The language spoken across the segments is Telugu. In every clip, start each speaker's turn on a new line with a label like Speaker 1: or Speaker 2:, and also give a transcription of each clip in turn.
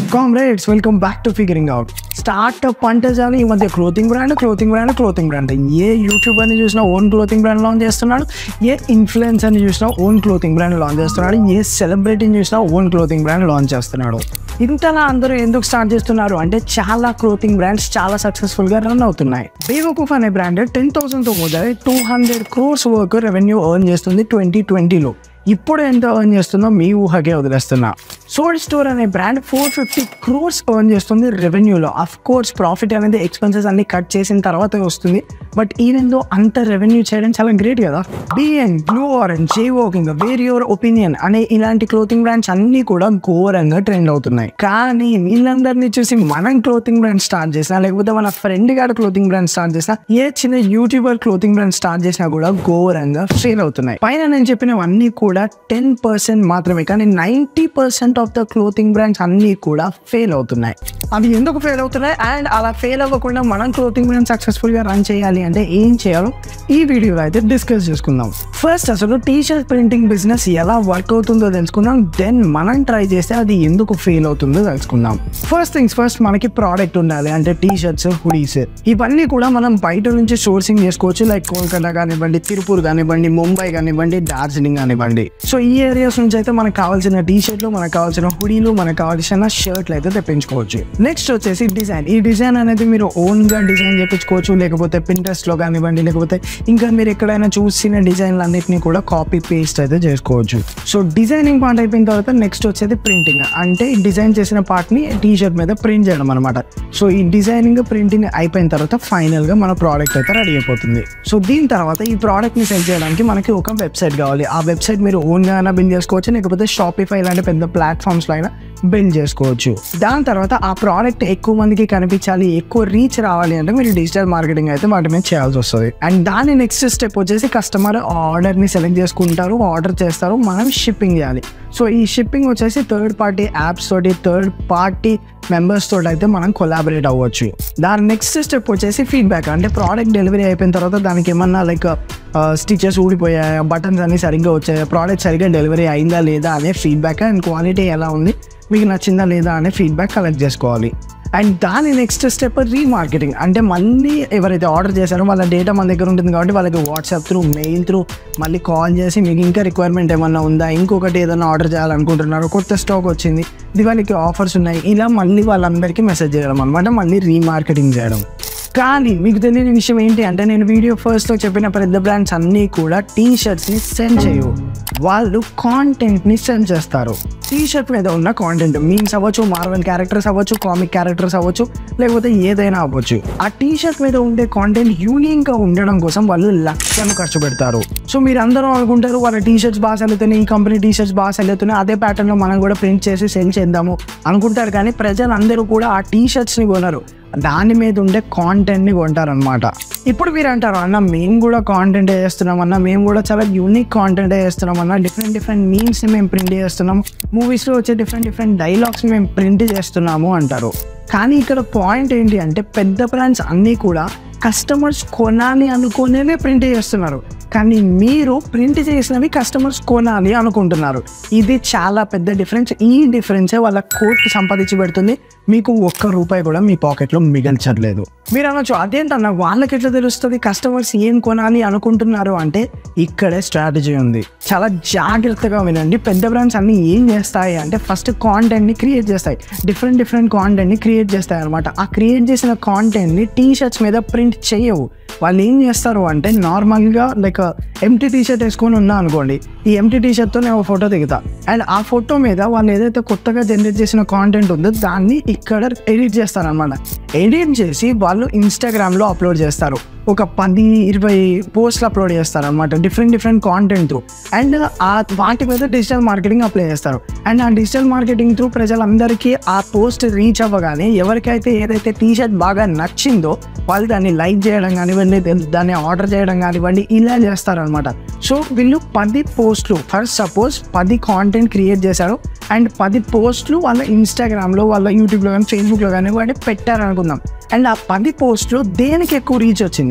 Speaker 1: comrades welcome back to figuring out startup అంటే చాలు ఈ మధ్య clothing brand clothing brand clothing brand ఏ యూట్యూబర్ని చూసినా ఓన్ క్లోతింగ్ బ్రాండ్ లాంచ్ చేస్తున్నాడు ఏ ఇన్ఫ్లుయెన్సర్ని చూసినా ఓన్ క్లోతింగ్ బ్రాండ్ లాంచ్ చేస్తున్నాడు ఏ సెలబ్రిటీని చూసినా ఓన్ క్లోతింగ్ బ్రాండ్ లాంచ్ చేస్తున్నాడు ఇంతలా అందరూ ఎందుకు స్టార్ట్ చేస్తున్నారు అంటే చాలా క్లోతింగ్ బ్రాండ్స్ చాలా సక్సెస్ఫుల్గా రన్ అవుతున్నాయి బేవకూఫ్ అనే బ్రాండ్ టెన్ థౌసండ్తో మొదలై టూ హండ్రెడ్ క్రోర్స్ వరకు రెవెన్యూ ఎర్న్ చేస్తుంది ట్వంటీ ట్వంటీలో ఇప్పుడు ఎంత ఎర్న్ చేస్తుందో మీ ఊహకే వదిలేస్తున్నా సోల్ స్టోర్ అనే brand four fifty crores earn చేస్తుంది రెవెన్యూలో అఫ్ కోర్స్ ప్రాఫిట్ అనేది ఎక్స్పెన్సెస్ అన్ని కట్ చేసిన తర్వాత వస్తుంది బట్ ఈవెన్ దో అంత రెవెన్యూ చేయడం చాలా గ్రేట్ కదా BN blue orange J walking wear your opinion అనే ఇలాంటి క్లోతింగ్ బ్రాండ్స్ అన్ని కూడా ఘోరంగా ట్రెండ్ అవుతున్నాయి కానీ వీళ్ళందరినీ చూసి మనం క్లోతింగ్ బ్రాండ్ స్టార్ట్ చేసినా లేకపోతే మన ఫ్రెండ్ గారు క్లోతింగ్ బ్రాండ్ స్టార్ట్ చేసినా ఏ చిన్న యూట్యూబర్ క్లోతింగ్ బ్రాండ్ స్టార్ట్ చేసినా కూడా ఘోరంగా ఫెయిల్ అవుతున్నాయి పైన నేను చెప్పినవన్నీ కూడా టెన్ పర్సెంట్ మాత్రమే కానీ ninety percent of the clothing brands అన్నీ కూడా ఫెయిల్ అవుతున్నాయి అవి ఎందుకు ఫెయిల్ అవుతున్నాయి అండ్ అలా ఫెయిల్ అవ్వకుండా మనం క్లోతింగ్ బ్రాండ్ సక్సెస్ఫుల్ గా రన్ చేయాలి అంటే ఏం చేయాలో ఈ వీడియోలో అయితే డిస్కస్ చేసుకుందాం ఫస్ట్ అసలు టీ షర్ట్ ప్రింటింగ్ బిజినెస్ ఎలా వర్క్ అవుతుందో తెలుసుకుందాం దెన్ మనం ట్రై చేస్తే అది ఎందుకు ఫెయిల్ అవుతుందో తెలుసుకుందాం ఫస్ట్ థింగ్స్ ఫస్ట్ మనకి ప్రోడక్ట్ ఉండాలి అంటే టీ షర్ట్స్ హుడీస్ ఇవన్నీ కూడా మనం బయట నుంచి సోర్సింగ్ చేసుకోవచ్చు లైక్ కోల్కతా కానివ్వండి తిరుపూర్ కానివ్వండి ముంబై కానివ్వండి డార్జిలింగ్ కానివ్వండి సో ఈ ఏరియాస్ నుంచి అయితే మనకు కావాల్సిన టీ షర్ట్లు మనకు కావాల్సిన హుడీలు మనకు కావాల్సిన షర్ట్లు అయితే తెప్పించుకోవచ్చు నెక్స్ట్ వచ్చేసి డిజైన్ ఈ డిజైన్ అనేది మీరు ఓన్ గా డిజైన్ చేయించుకోవచ్చు లేకపోతే పింట్రెస్ట్ లో కానివ్వండి లేకపోతే ఇంకా మీరు ఎక్కడైనా చూసిన డిజైన్లు అన్నిటిని కూడా కాపీ పేస్ట్ అయితే చేసుకోవచ్చు సో డిజైనింగ్ పార్ట్ అయిపోయిన తర్వాత నెక్స్ట్ వచ్చేది ప్రింటింగ్ అంటే డిజైన్ చేసిన పార్ట్ ని టీ షర్ట్ మీద ప్రింట్ చేయడం అనమాట సో ఈ డిజైనింగ్ ప్రింటింగ్ అయిపోయిన తర్వాత ఫైనల్ గా మన ప్రోడక్ట్ అయితే రెడీ అయిపోతుంది సో దీని తర్వాత ఈ ప్రోడక్ట్ ని సెల్ చేయడానికి మనకి ఒక వెబ్సైట్ కావాలి ఆ వెబ్సైట్ మీరు ఓన్ గా అయినా బిల్డ్ చేసుకోవచ్చు లేకపోతే షాపిఫై లాంటి పెద్ద ప్లాట్ఫామ్స్ లో అయినా బిల్డ్ చేసుకోవచ్చు దాని తర్వాత ఆ ప్రోడక్ట్ ఎక్కువ మందికి కనిపించాలి ఎక్కువ రీచ్ రావాలి అంటే మీరు డిజిటల్ మార్కెటింగ్ అయితే వాటి మీద చేయాల్సి వస్తుంది అండ్ దాని నెక్స్ట్ స్టెప్ వచ్చేసి కస్టమర్ ఆర్డర్ ని సెలెక్ట్ చేసుకుంటారు ఆర్డర్ చేస్తారు మనం షిప్పింగ్ చేయాలి సో ఈ షిప్పింగ్ వచ్చేసి థర్డ్ పార్టీ యాప్స్ తోటి థర్డ్ పార్టీ మెంబర్స్ తోటి అయితే మనం కొలాబరేట్ అవ్వచ్చు దాని నెక్స్ట్ స్టెప్ వచ్చేసి ఫీడ్బ్యాక్ అంటే ప్రోడక్ట్ డెలివరీ అయిపోయిన తర్వాత దానికి ఏమన్నా లైక్ స్టిచెస్ ఊడిపోయాయా బటన్స్ అన్ని సరిగ్గా వచ్చాయా ప్రోడక్ట్ సరిగ్గా డెలివరీ అయిందా లేదా అనే ఫీడ్బ్యాక్ అండ్ క్వాలిటీ ఎలా ఉంది మీకు నచ్చిందా లేదా అనే ఫీడ్బ్యాక్ కలెక్ట్ చేసుకోవాలి అండ్ దాని నెక్స్ట్ స్టెప్ రీమార్కెటింగ్ అంటే మళ్ళీ ఎవరైతే ఆర్డర్ చేశారో వాళ్ళ డేటా మన దగ్గర ఉంటుంది కాబట్టి వాళ్ళకి వాట్సాప్ త్రూ మెయిల్ త్రూ మళ్ళీ కాల్ చేసి మీకు ఇంకా రిక్వైర్మెంట్ ఏమన్నా ఉందా ఇంకొకటి ఏదైనా ఆర్డర్ చేయాలనుకుంటున్నారు కొత్త స్టాక్ వచ్చింది దివాళీకి ఆఫర్స్ ఉన్నాయి ఇలా మళ్ళీ వాళ్ళందరికీ మెసేజ్ చేయడం అనమాట మళ్ళీ రీమార్కెటింగ్ చేయడం కానీ మీకు తెలియని విషయం ఏంటి అంటే నేను వీడియో ఫస్ట్లో చెప్పిన పెద్ద బ్రాండ్స్ అన్నీ కూడా టీ షర్ట్స్ని సెండ్ చేయవు వాళ్ళు కాంటెంట్ని సెండ్ చేస్తారు టీ షర్ట్ మీద ఉన్న కాంటెంట్ మీమ్స్ అవ్వచ్చు మార్వెల్ క్యారెక్టర్స్ అవ్వచ్చు కామిక్ క్యారెక్టర్స్ అవ్వచ్చు లేకపోతే ఏదైనా అవ్వచ్చు ఆ టీ షర్ట్ మీద ఉండే కాంటెంట్ యూనిక్గా ఉండడం కోసం వాళ్ళు లక్షలు ఖర్చు పెడతారు సో మీరు అందరూ అనుకుంటారు వాళ్ళ టీ షర్ట్స్ బాగా సెల్లుతున్నాయి ఈ కంపెనీ టీ షర్ట్స్ బాగా సెల్లుతున్నాయి అదే ప్యాటర్న్లో మనం కూడా ప్రింట్ చేసి సెల్ చేద్దాము అనుకుంటారు కానీ ప్రజలందరూ కూడా ఆ టీ షర్ట్స్ని కొనరు దాని మీద ఉండే కాంటెంట్ని కొంటారనమాట ఇప్పుడు మీరు అంటారు అన్న మేము కూడా కాంటెంట్ చేస్తున్నాం అన్న మేము కూడా చాలా యూనిక్ కాంటెంట్ చేస్తున్నాం అన్న డిఫరెంట్ డిఫరెంట్ మీమ్స్ని మేము ప్రింట్ చేస్తున్నాం మూవీస్లో వచ్చే డిఫరెంట్ డిఫరెంట్ డైలాగ్స్ని మేము ప్రింట్ చేస్తున్నాము అంటారు కానీ ఇక్కడ పాయింట్ ఏంటి అంటే పెద్ద బ్రాండ్స్ అన్నీ కూడా కస్టమర్స్ కొనాలి అనుకునేవే ప్రింట్ చేస్తున్నారు కానీ మీరు ప్రింట్ చేసినవి కస్టమర్స్ కొనాలి అనుకుంటున్నారు ఇది చాలా పెద్ద డిఫరెన్స్ ఈ డిఫరెన్సే వాళ్ళ కోట్ సంపాదించి పెడుతుంది మీకు ఒక్క రూపాయి కూడా మీ పాకెట్లో మిగల్చట్లేదు మీరు అనొచ్చు అదేంటన్న వాళ్ళకి ఎట్లా తెలుస్తుంది కస్టమర్స్ ఏం కొనాలి అనుకుంటున్నారు అంటే ఇక్కడే స్ట్రాటజీ ఉంది చాలా జాగ్రత్తగా వినండి పెద్ద బ్రాండ్స్ అన్ని ఏం చేస్తాయి అంటే ఫస్ట్ కాంటెంట్ని క్రియేట్ చేస్తాయి డిఫరెంట్ డిఫరెంట్ కాంటెంట్ని క్రియేట్ చేస్తాయి అనమాట ఆ క్రియేట్ చేసిన కాంటెంట్ని టీ షర్ట్స్ మీద ప్రింట్ చేయవు వాళ్ళు ఏం చేస్తారు అంటే నార్మల్గా లైక్ ఎంటీ టీ షర్ట్ వేసుకొని ఉన్నా అనుకోండి ఈ ఎంటీ టీ షర్ట్తో నేను ఒక ఫోటో దిగుతా అండ్ ఆ ఫోటో మీద వాళ్ళు ఏదైతే కొత్తగా జనరేట్ చేసిన కాంటెంట్ ఉందో దాన్ని ఇక్కడ ఎడిట్ చేస్తారనమాట ఎడిట్ చేసి వాళ్ళు ఇన్స్టాగ్రామ్లో అప్లోడ్ చేస్తారు ఒక పది ఇరవై పోస్ట్లు అప్లోడ్ చేస్తారు అనమాట different different content through and ఆ వాటి మీద డిజిటల్ మార్కెటింగ్ అప్లై చేస్తారు అండ్ ఆ డిజిటల్ మార్కెటింగ్ త్రూ ప్రజలందరికీ ఆ పోస్ట్ రీచ్ అవ్వగానే ఎవరికైతే ఏదైతే టీ షర్ట్ బాగా నచ్చిందో వాళ్ళు దాన్ని లైక్ చేయడం కానివ్వండి దాన్ని ఆర్డర్ చేయడం కానివ్వండి ఇలా చేస్తారనమాట సో వీళ్ళు పది పోస్ట్లు ఫర్ సపోజ్ పది కాంటెంట్ క్రియేట్ చేశారు అండ్ పది పోస్ట్లు వాళ్ళ ఇన్స్టాగ్రామ్లో వాళ్ళ యూట్యూబ్లో కానీ ఫేస్బుక్లో కానీ వాడి పెట్టారనుకుందాం అండ్ ఆ పది పోస్ట్లు దేనికి ఎక్కువ రీచ్ వచ్చింది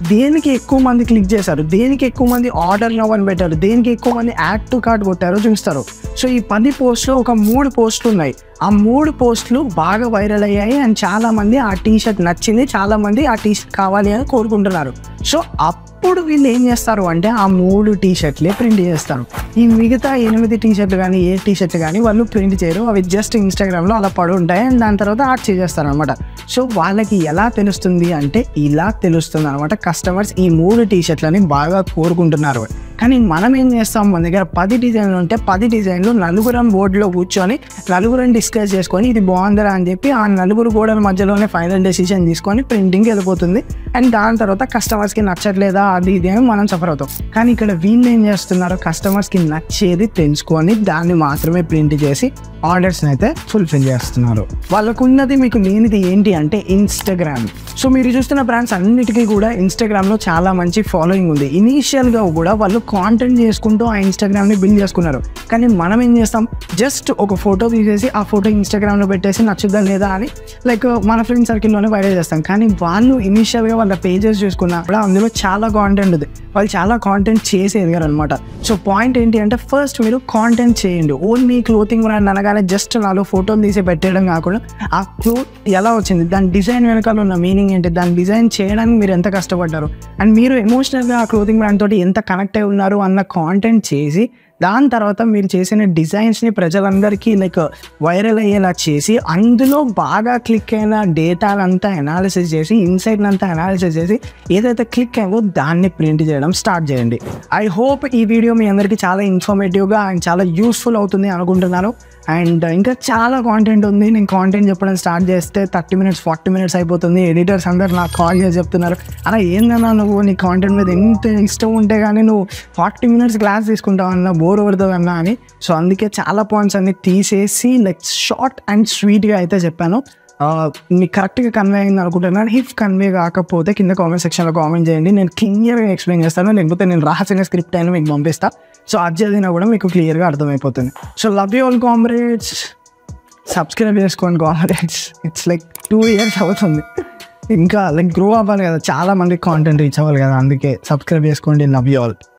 Speaker 1: దేనికి ఎక్కువ మంది క్లిక్ చేశారు దేనికి ఎక్కువ మంది ఆర్డర్ నవ్ అని పెట్టారు దేనికి ఎక్కువ మంది యాడ్ టు కార్డ్ కొట్టారో చూస్తారు సో ఈ పది పోస్ట్లో ఒక మూడు పోస్టులు ఉన్నాయి ఆ మూడు పోస్టులు బాగా వైరల్ అయ్యాయి అండ్ చాలా మంది ఆ టీ షర్ట్ నచ్చింది చాలా మంది ఆ టీ షర్ట్ కావాలి అని కోరుకుంటున్నారు సో అప్పుడు వీళ్ళు ఏం చేస్తారు అంటే ఆ మూడు టీ షర్ట్లే ప్రింట్ చేస్తారు ఈ మిగతా ఎనిమిది టీ షర్ట్లు కానీ ఏ టీ షర్ట్లు కానీ వాళ్ళు ప్రింట్ చేయరు అవి జస్ట్ ఇన్స్టాగ్రామ్లో అలా పడి ఉంటాయి అండ్ దాని తర్వాత ఆర్ట్ చేసేస్తారు అనమాట సో వాళ్ళకి ఎలా తెలుస్తుంది అంటే ఇలా తెలుస్తుంది అనమాట కస్టమర్స్ ఈ మూడు టీ షర్ట్లని బాగా కోరుకుంటున్నారు కానీ మనం ఏం చేస్తాం మన దగ్గర పది డిజైన్లు ఉంటే పది డిజైన్లు నలుగురం బోర్డులో కూర్చొని నలుగురం డిస్కస్ చేసుకొని ఇది బాగుందిరా అని చెప్పి ఆ నలుగురు గోడల మధ్యలోనే ఫైనల్ డెసిషన్ తీసుకొని ప్రింటింగ్ వెళ్ళిపోతుంది అండ్ దాని తర్వాత కస్టమర్స్కి నచ్చట్లేదా అది ఇది అని మనం సఫర్ అవుతాం కానీ ఇక్కడ వీళ్ళు ఏం చేస్తున్నారు కస్టమర్స్కి నచ్చేది తెలుసుకొని దాన్ని మాత్రమే ప్రింట్ చేసి ఆర్డర్స్ని అయితే ఫుల్ఫిల్ చేస్తున్నారు వాళ్ళకు ఉన్నది మీకు లేనిది ఏంటి అంటే ఇన్స్టాగ్రామ్ సో మీరు చూస్తున్న బ్రాండ్స్ అన్నిటికీ కూడా ఇన్స్టాగ్రామ్లో చాలా మంచి ఫాలోయింగ్ ఉంది ఇనీషియల్గా కూడా వాళ్ళు కాంటెంట్ చేసుకుంటూ ఆ ఇన్స్టాగ్రామ్ని బిల్డ్ చేసుకున్నారు కానీ మనం ఏం చేస్తాం జస్ట్ ఒక ఫోటో తీసేసి ఆ ఫోటో ఇన్స్టాగ్రామ్లో పెట్టేసి నచ్చుద్దా లేదా అని లైక్ మన ఫ్రెండ్ సర్కిల్లోనే వైరల్ చేస్తాం కానీ వాళ్ళు ఇనీషియల్గా వాళ్ళ పేజెస్ చూసుకున్నా కూడా అందులో చాలా కాంటెంట్ ఉంది వాళ్ళు చాలా కాంటెంట్ చేసి ఎదిగారు అనమాట సో పాయింట్ ఏంటి అంటే ఫస్ట్ మీరు కాంటెంట్ చేయండి ఓన్లీ క్లోతింగ్ బ్రాండ్ అనగానే జస్ట్ నాలుగు ఫోటోలు తీసి పెట్టేయడం కాకుండా ఆ క్లోత్ ఎలా వచ్చింది దాని డిజైన్ వెనకాల ఉన్న మీనింగ్ ఏంటి దాని డిజైన్ చేయడానికి మీరు ఎంత కష్టపడ్డారు అండ్ మీరు ఎమోషనల్గా ఆ క్లోతింగ్ బ్రాండ్ తోటి ఎంత కనెక్ట్ అయి ఉన్నారు అన్న కాంటెంట్ చేసి దాని తర్వాత మీరు చేసిన డిజైన్స్ని ప్రజలందరికీ లైక్ వైరల్ అయ్యేలా చేసి అందులో బాగా క్లిక్ అయిన డేటాలంతా అనాలిసిస్ చేసి ఇన్సైట్ అంతా అనాలిసిస్ చేసి ఏదైతే క్లిక్ అయిందో దాన్ని ప్రింట్ చేయడం స్టార్ట్ చేయండి ఐ హోప్ ఈ వీడియో మీ అందరికీ చాలా ఇన్ఫర్మేటివ్గా అండ్ చాలా యూస్ఫుల్ అవుతుంది అనుకుంటున్నాను అండ్ ఇంకా చాలా కాంటెంట్ ఉంది నేను కాంటెంట్ చెప్పడం స్టార్ట్ చేస్తే థర్టీ మినిట్స్ ఫార్టీ మినిట్స్ అయిపోతుంది ఎడిటర్స్ అందరు నాకు కాల్ చేసి చెప్తున్నారు అలా ఏందన్నా నువ్వు నీ కాంటెంట్ మీద ఎంత ఇష్టం ఉంటే కానీ నువ్వు ఫార్టీ మినిట్స్ క్లాస్ తీసుకుంటావు అన్న బోర్ పడుతుంది అన్న అని సో అందుకే చాలా పాయింట్స్ అన్ని తీసేసి లైక్ షార్ట్ అండ్ స్వీట్గా అయితే చెప్పాను ఆ, మీకు కరెక్ట్గా కన్వే అయింది అనుకుంటున్నాను ఇఫ్ కన్వే కాకపోతే కింద కామెంట్ సెక్షన్లో కామెంట్ చేయండి నేను క్లియర్గా ఎక్స్ప్లెయిన్ చేస్తాను లేకపోతే నేను రాసిన స్క్రిప్ట్ అయినా మీకు పంపిస్తా సో అది చదివినా కూడా మీకు క్లియర్గా అర్థమైపోతుంది so love you all comrades subscribe చేసుకోండి comrades it's like two years అవుతుంది ఇంకా లైక్ గ్రో అవ్వాలి కదా చాలా మంది కాంటెంట్ రీచ్ అవ్వాలి కదా అందుకే సబ్స్క్రైబ్ చేసుకోండి లవ్ యూ ఆల్